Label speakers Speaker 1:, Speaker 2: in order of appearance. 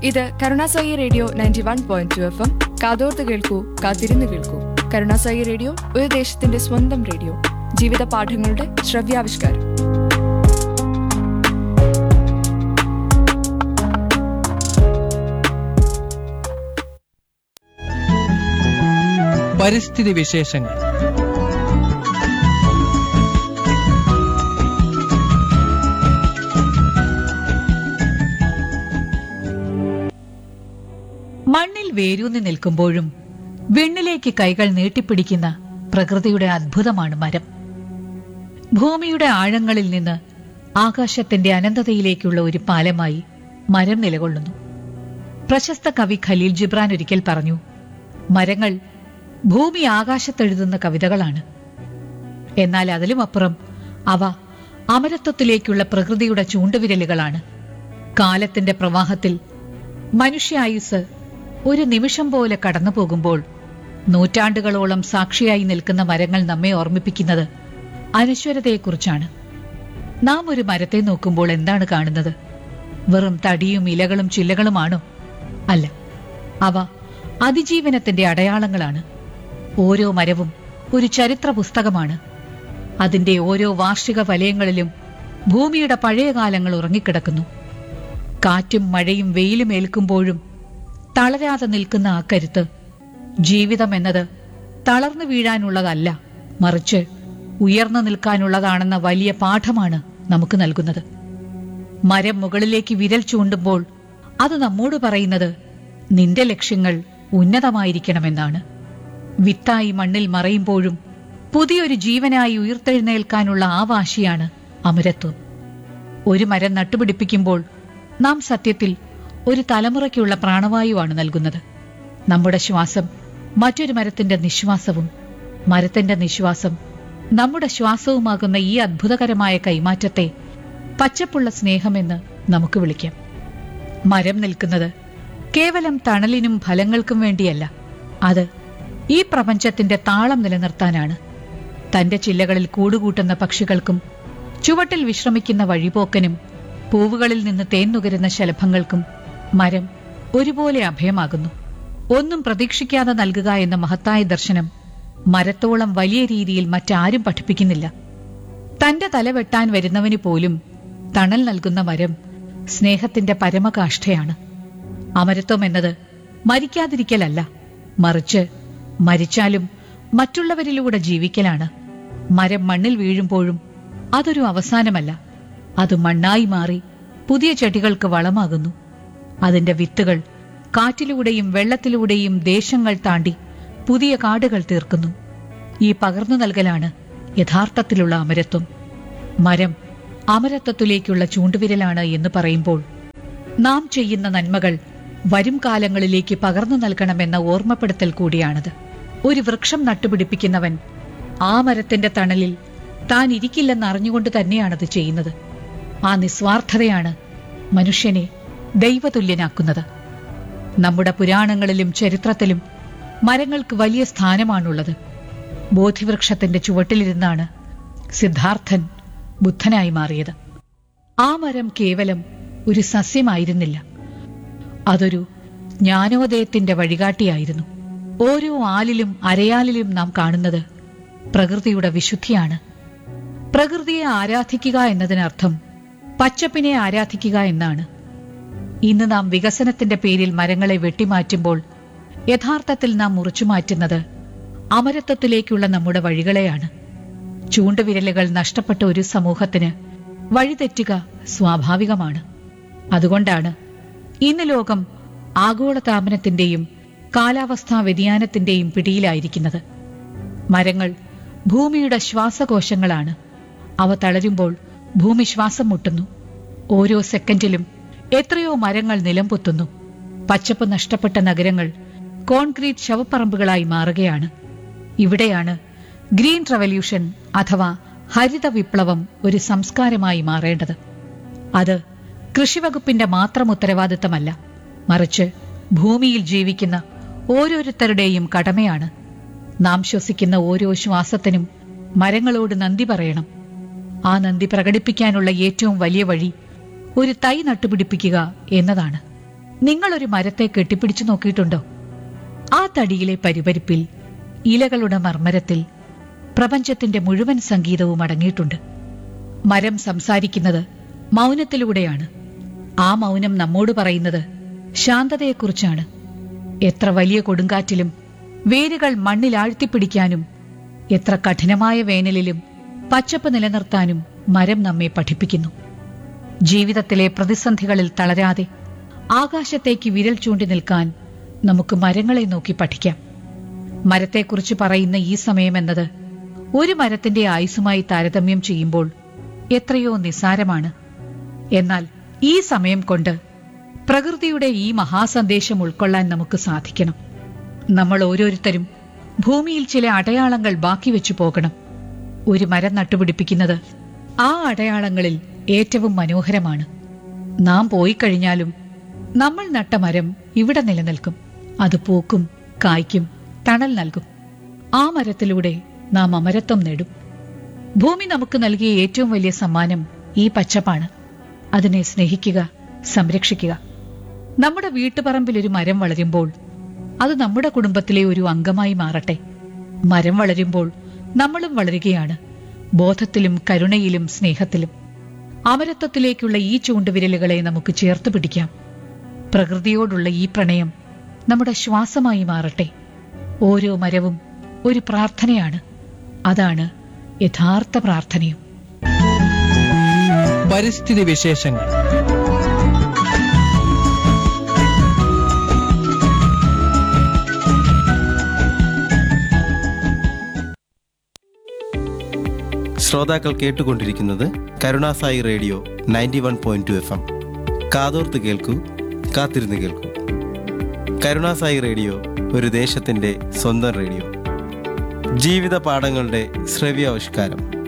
Speaker 1: ഇത് കരുണാസായി radio ninety one point two F M കാതോർത്ത് കേൾക്കൂ കാത്തിരുന്ന് കേൾക്കൂ കരുണാസായി റേഡിയോ ഒരു ദേശത്തിന്റെ സ്വന്തം റേഡിയോ ജീവിത പാഠങ്ങളുടെ ശ്രവ്യാവിഷ്കാരം
Speaker 2: പരിസ്ഥിതി വിശേഷങ്ങൾ
Speaker 3: മണ്ണിൽ വേരൂന്നി നിൽക്കുമ്പോഴും വിണ്ണിലേക്ക് കൈകൾ നീട്ടിപ്പിടിക്കുന്ന പ്രകൃതിയുടെ അത്ഭുതമാണ് മരം ഭൂമിയുടെ ആഴങ്ങളിൽ നിന്ന് ആകാശത്തിന്റെ അനന്തതയിലേക്കുള്ള ഒരു പാലമായി മരം നിലകൊള്ളുന്നു പ്രശസ്ത കവി ഖലീൽ ജിബ്രാൻ ഒരിക്കൽ പറഞ്ഞു മരങ്ങൾ ഭൂമി ആകാശത്തെഴുതുന്ന കവിതകളാണ് എന്നാൽ അതിലുമപ്പുറം അവ അമരത്വത്തിലേക്കുള്ള പ്രകൃതിയുടെ ചൂണ്ടുവിരലുകളാണ് കാലത്തിന്റെ പ്രവാഹത്തിൽ മനുഷ്യായുസ് ഒരു നിമിഷം പോലെ കടന്നു പോകുമ്പോൾ നൂറ്റാണ്ടുകളോളം സാക്ഷിയായി നിൽക്കുന്ന മരങ്ങൾ നമ്മെ ഓർമ്മിപ്പിക്കുന്നത് അനശ്വരതയെക്കുറിച്ചാണ് നാം ഒരു മരത്തെ നോക്കുമ്പോൾ എന്താണ് കാണുന്നത് വെറും തടിയും ഇലകളും ചില്ലകളുമാണോ അല്ല അവ അതിജീവനത്തിന്റെ അടയാളങ്ങളാണ് ഓരോ മരവും ഒരു ചരിത്ര പുസ്തകമാണ് അതിന്റെ ഓരോ വാർഷിക വലയങ്ങളിലും ഭൂമിയുടെ പഴയ കാലങ്ങൾ ഉറങ്ങിക്കിടക്കുന്നു കാറ്റും മഴയും വെയിലും ഏൽക്കുമ്പോഴും തളരാതെ നിൽക്കുന്ന ആ കരുത്ത് ജീവിതം എന്നത് തളർന്നു വീഴാനുള്ളതല്ല മറിച്ച് ഉയർന്നു നിൽക്കാനുള്ളതാണെന്ന വലിയ പാഠമാണ് നമുക്ക് നൽകുന്നത് മരം മുകളിലേക്ക് വിരൽ ചൂണ്ടുമ്പോൾ അത് നമ്മോട് പറയുന്നത് നിന്റെ ലക്ഷ്യങ്ങൾ ഉന്നതമായിരിക്കണമെന്നാണ് വിത്തായി മണ്ണിൽ മറയുമ്പോഴും പുതിയൊരു ജീവനായി ഉയർത്തെഴുന്നേൽക്കാനുള്ള ആ വാശിയാണ് അമരത്വം ഒരു മരം നട്ടുപിടിപ്പിക്കുമ്പോൾ നാം സത്യത്തിൽ ഒരു തലമുറയ്ക്കുള്ള പ്രാണവായുവാണ് നൽകുന്നത് നമ്മുടെ ശ്വാസം മറ്റൊരു മരത്തിന്റെ നിശ്വാസവും മരത്തിന്റെ നിശ്വാസം നമ്മുടെ ശ്വാസവുമാകുന്ന ഈ അത്ഭുതകരമായ കൈമാറ്റത്തെ പച്ചപ്പുള്ള സ്നേഹമെന്ന് നമുക്ക് വിളിക്കാം മരം നിൽക്കുന്നത് കേവലം തണലിനും ഫലങ്ങൾക്കും വേണ്ടിയല്ല അത് ഈ പ്രപഞ്ചത്തിന്റെ താളം നിലനിർത്താനാണ് തന്റെ ചില്ലകളിൽ കൂടുകൂട്ടുന്ന പക്ഷികൾക്കും ചുവട്ടിൽ വിശ്രമിക്കുന്ന വഴിപോക്കനും പൂവുകളിൽ നിന്ന് തേൻ നുകരുന്ന ശലഭങ്ങൾക്കും മരം ഒരുപോലെ അഭയമാകുന്നു ഒന്നും പ്രതീക്ഷിക്കാതെ നൽകുക എന്ന മഹത്തായ ദർശനം മരത്തോളം വലിയ രീതിയിൽ മറ്റാരും പഠിപ്പിക്കുന്നില്ല തന്റെ തല വെട്ടാൻ വരുന്നവന് പോലും തണൽ നൽകുന്ന മരം സ്നേഹത്തിന്റെ പരമകാഷ്ഠയാണ് അമരത്വം എന്നത് മരിക്കാതിരിക്കലല്ല മറിച്ച് മരിച്ചാലും മറ്റുള്ളവരിലൂടെ ജീവിക്കലാണ് മരം മണ്ണിൽ വീഴുമ്പോഴും അതൊരു അവസാനമല്ല അത് മണ്ണായി മാറി പുതിയ ചെടികൾക്ക് വളമാകുന്നു അതിന്റെ വിത്തുകൾ കാറ്റിലൂടെയും വെള്ളത്തിലൂടെയും ദേശങ്ങൾ താണ്ടി പുതിയ കാടുകൾ തീർക്കുന്നു ഈ പകർന്നു നൽകലാണ് യഥാർത്ഥത്തിലുള്ള അമരത്വം മരം അമരത്വത്തിലേക്കുള്ള ചൂണ്ടുവിരലാണ് എന്ന് പറയുമ്പോൾ നാം ചെയ്യുന്ന നന്മകൾ വരും കാലങ്ങളിലേക്ക് പകർന്നു നൽകണമെന്ന ഓർമ്മപ്പെടുത്തൽ കൂടിയാണത് ഒരു വൃക്ഷം നട്ടുപിടിപ്പിക്കുന്നവൻ ആ മരത്തിന്റെ തണലിൽ താൻ ഇരിക്കില്ലെന്ന് അറിഞ്ഞുകൊണ്ട് തന്നെയാണത് ചെയ്യുന്നത് ആ നിസ്വാർത്ഥതയാണ് മനുഷ്യനെ ദൈവതുല്യനാക്കുന്നത് നമ്മുടെ പുരാണങ്ങളിലും ചരിത്രത്തിലും മരങ്ങൾക്ക് വലിയ സ്ഥാനമാണുള്ളത് ബോധിവൃക്ഷത്തിന്റെ ചുവട്ടിലിരുന്നാണ് സിദ്ധാർത്ഥൻ ബുദ്ധനായി മാറിയത് ആ മരം കേവലം ഒരു സസ്യമായിരുന്നില്ല അതൊരു ജ്ഞാനോദയത്തിന്റെ വഴികാട്ടിയായിരുന്നു ഓരോ ആലിലും അരയാലിലും നാം കാണുന്നത് പ്രകൃതിയുടെ വിശുദ്ധിയാണ് പ്രകൃതിയെ ആരാധിക്കുക എന്നതിനർത്ഥം പച്ചപ്പിനെ ആരാധിക്കുക എന്നാണ് ഇന്ന് നാം വികസനത്തിന്റെ പേരിൽ മരങ്ങളെ വെട്ടിമാറ്റുമ്പോൾ യഥാർത്ഥത്തിൽ നാം മുറിച്ചു മാറ്റുന്നത് അമരത്വത്തിലേക്കുള്ള നമ്മുടെ വഴികളെയാണ് ചൂണ്ടുവിരലുകൾ നഷ്ടപ്പെട്ട ഒരു സമൂഹത്തിന് വഴിതെറ്റുക സ്വാഭാവികമാണ് അതുകൊണ്ടാണ് ഇന്ന് ലോകം ആഗോളതാപനത്തിന്റെയും കാലാവസ്ഥാ വ്യതിയാനത്തിന്റെയും പിടിയിലായിരിക്കുന്നത് മരങ്ങൾ ഭൂമിയുടെ ശ്വാസകോശങ്ങളാണ് അവ തളരുമ്പോൾ ഭൂമി ശ്വാസം മുട്ടുന്നു ഓരോ സെക്കൻഡിലും എത്രയോ മരങ്ങൾ നിലംപൊത്തുന്നു പച്ചപ്പ് നഷ്ടപ്പെട്ട നഗരങ്ങൾ കോൺക്രീറ്റ് ശവപ്പറമ്പുകളായി മാറുകയാണ് ഇവിടെയാണ് ഗ്രീൻ റവല്യൂഷൻ അഥവാ ഹരിത വിപ്ലവം ഒരു സംസ്കാരമായി മാറേണ്ടത് അത് കൃഷിവകുപ്പിന്റെ മാത്രം ഉത്തരവാദിത്തമല്ല മറിച്ച് ഭൂമിയിൽ ജീവിക്കുന്ന ഓരോരുത്തരുടെയും കടമയാണ് നാം ശ്വസിക്കുന്ന ഓരോ ശ്വാസത്തിനും മരങ്ങളോട് നന്ദി പറയണം ആ നന്ദി പ്രകടിപ്പിക്കാനുള്ള ഏറ്റവും വലിയ വഴി ഒരു തൈ നട്ടുപിടിപ്പിക്കുക എന്നതാണ് നിങ്ങളൊരു മരത്തെ കെട്ടിപ്പിടിച്ചു നോക്കിയിട്ടുണ്ടോ ആ തടിയിലെ പരിപരിപ്പിൽ ഇലകളുടെ മർമ്മരത്തിൽ പ്രപഞ്ചത്തിന്റെ മുഴുവൻ സംഗീതവും അടങ്ങിയിട്ടുണ്ട് മരം സംസാരിക്കുന്നത് മൗനത്തിലൂടെയാണ് ആ മൗനം നമ്മോട് പറയുന്നത് ശാന്തതയെക്കുറിച്ചാണ് എത്ര വലിയ കൊടുങ്കാറ്റിലും വേരുകൾ മണ്ണിൽ ആഴ്ത്തിപ്പിടിക്കാനും എത്ര കഠിനമായ വേനലിലും പച്ചപ്പ് നിലനിർത്താനും മരം നമ്മെ പഠിപ്പിക്കുന്നു ജീവിതത്തിലെ പ്രതിസന്ധികളിൽ തളരാതെ ആകാശത്തേക്ക് വിരൽ ചൂണ്ടി നിൽക്കാൻ നമുക്ക് മരങ്ങളെ നോക്കി പഠിക്കാം മരത്തെക്കുറിച്ച് പറയുന്ന ഈ സമയമെന്നത് ഒരു മരത്തിന്റെ ആയുസ്സുമായി താരതമ്യം ചെയ്യുമ്പോൾ എത്രയോ നിസ്സാരമാണ് എന്നാൽ ഈ സമയം കൊണ്ട് പ്രകൃതിയുടെ ഈ മഹാസന്ദേശം ഉൾക്കൊള്ളാൻ നമുക്ക് സാധിക്കണം നമ്മൾ ഓരോരുത്തരും ഭൂമിയിൽ ചില അടയാളങ്ങൾ ബാക്കി വെച്ചു പോകണം ഒരു മരം നട്ടുപിടിപ്പിക്കുന്നത് ആ അടയാളങ്ങളിൽ ഏറ്റവും മനോഹരമാണ് നാം പോയി കഴിഞ്ഞാലും നമ്മൾ നട്ട മരം ഇവിടെ നിലനിൽക്കും അത് പൂക്കും കായ്ക്കും തണൽ നൽകും ആ മരത്തിലൂടെ നാം അമരത്വം നേടും ഭൂമി നമുക്ക് നൽകിയ ഏറ്റവും വലിയ സമ്മാനം ഈ പച്ചപ്പാണ് അതിനെ സ്നേഹിക്കുക സംരക്ഷിക്കുക നമ്മുടെ വീട്ടുപറമ്പിൽ ഒരു മരം വളരുമ്പോൾ അത് നമ്മുടെ കുടുംബത്തിലെ ഒരു അംഗമായി മാറട്ടെ മരം വളരുമ്പോൾ നമ്മളും വളരുകയാണ് ബോധത്തിലും കരുണയിലും സ്നേഹത്തിലും അമരത്വത്തിലേക്കുള്ള ഈ ചൂണ്ടുവിരലുകളെ നമുക്ക് ചേർത്ത് പിടിക്കാം പ്രകൃതിയോടുള്ള ഈ പ്രണയം നമ്മുടെ ശ്വാസമായി മാറട്ടെ ഓരോ മരവും ഒരു പ്രാർത്ഥനയാണ് അതാണ് യഥാർത്ഥ പ്രാർത്ഥനയും
Speaker 2: പരിസ്ഥിതി വിശേഷങ്ങൾ
Speaker 4: ശ്രോതാക്കൾ കേട്ടുകൊണ്ടിരിക്കുന്നത് കരുണാസായി radio ninety one point two F M കാതോർത്ത് കേൾക്കൂ കാത്തിരുന്ന് കേൾക്കൂ കരുണാസായി റേഡിയോ ഒരു ദേശത്തിൻ്റെ സ്വന്തം റേഡിയോ ജീവിത പാഠങ്ങളുടെ ശ്രവ്യാവിഷ്കാരം